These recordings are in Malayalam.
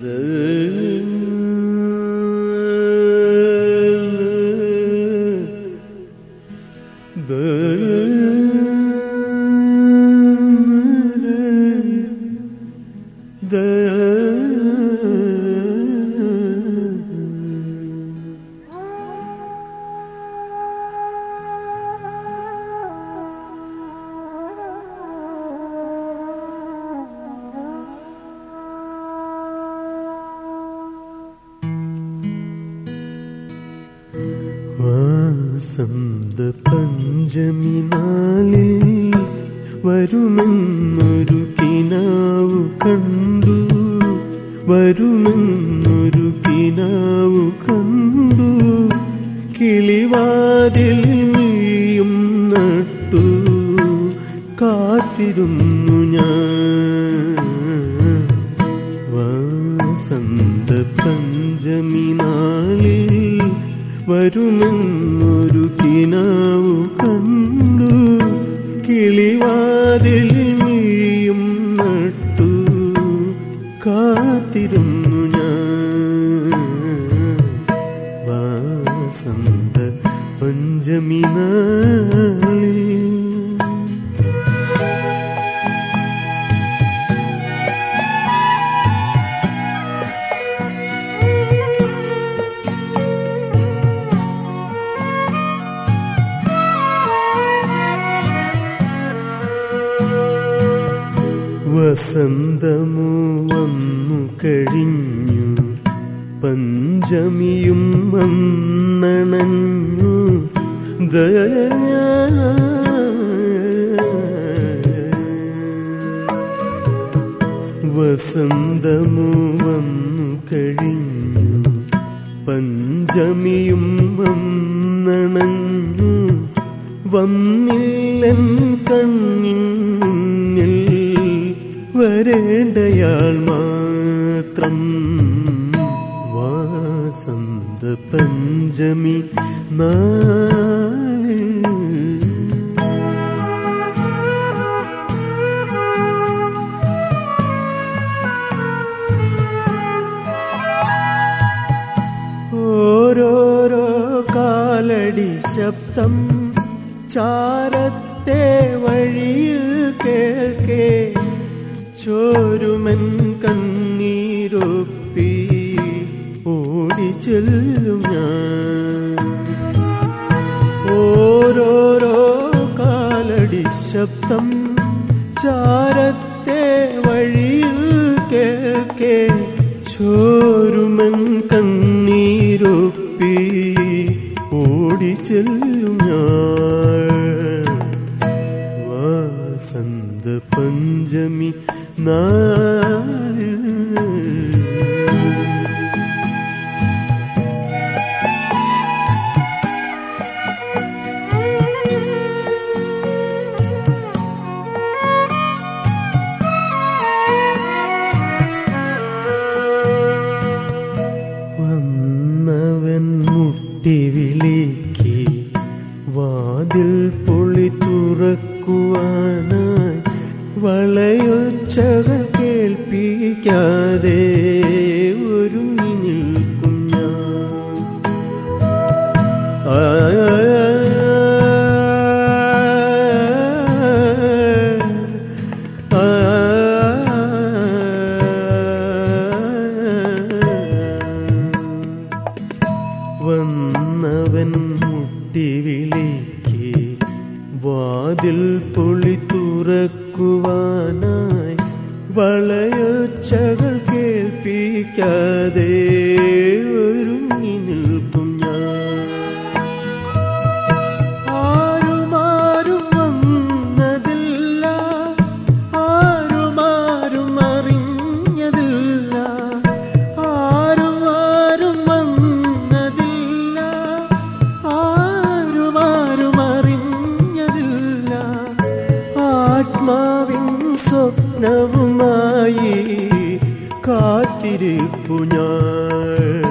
വാസന്ത പഞ്ചമി നാളിൽ വരുമെന്നൊരു കിനാവു കണ്ടു വരുമെന്നൊരു കിനാവു കണ്ടു കിളിവാതിൽ നീയും നട്ടു കാത്തിരുന്നു ഞാൻ വാസന്ത പഞ്ചമി നാളിൽ വരുമെന്നൊരു കിനാവു കണ്ടു കിളിവാതിൽ നീയും നട്ടു കാത്തിരുന്നു ഞാൻ വാസന്ത പഞ്ചമി നാളിൽ വസന്തമു വന്നു കഴിഞ്ഞു പഞ്ചമിയും വന്നണഞ്ഞു വസന്തമു വന്നു കഴിഞ്ഞു പഞ്ചമിയും വന്നണഞ്ഞു വന്നില്ലൻ കണ്ണിൻ മുന്നിൽ വരേണ്ടയാൾ മാത്രം വാസന്ത പഞ്ചമി നാളിൽ ഓരോരോ കാലടി ശബ്ദം ചാരത്തെ വഴിയിൽ കേൾക്കേ ചോരുമൻ കണ്ണീരൊപ്പി ഓടി ചെല്ലും ഞാൻ ഓരോരോ കാലടി ശബ്ദം ചാരത്തെ വഴിയിൽ കേൾക്കേ ചോരുമൻ കണ്ണീരൊപ്പി ഓടി ചെല്ലും ഞാൻ വാസന്ത പഞ്ചമി നാളിൽ വന്നവൻ മുട്ടി വിളിക്ക് വാതിൽ പൊളി തുറക്കുവാനായി വളയൊച്ചകൾ കേൾപ്പിക്കാതെ ഒരുങ്ങി നിൽക്കും ഞാൻ ആ വന്നവൻ മുട്ടി വിളിക്ക് വാതിൽ പൊളി തുറക്കുവാനായി വളയൊച്ചകൾ കേൾപ്പിക്കാതെ ഒരുങ്ങി നിൽക്കും ഞാൻ ആരുമാരും വന്നതില്ല ആരുമാരും അറിഞ്ഞതില്ല ആരുമാരും വന്നതില്ല ആരുമാരും അറിഞ്ഞതില്ല ആത്മാവിൻ സ്വപ്നവുമായി കാത്തിരിപ്പു ഞാൻ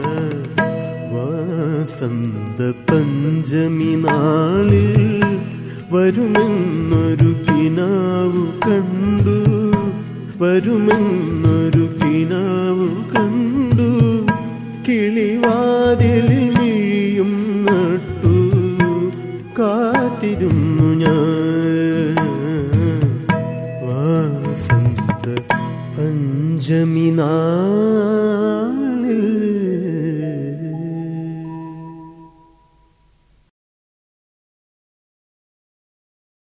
വാസന്ത പഞ്ചമി നാളിൽ വരുമെന്നൊരു കിനാവു കണ്ടു വരുമെന്നൊരു കിനാവ് കണ്ടു കിളിവാതിലിൽ മിഴിയും നട്ടു കാത്തിരുന്നു ഞാൻ വാസന്ത പഞ്ചമി നാളിൽ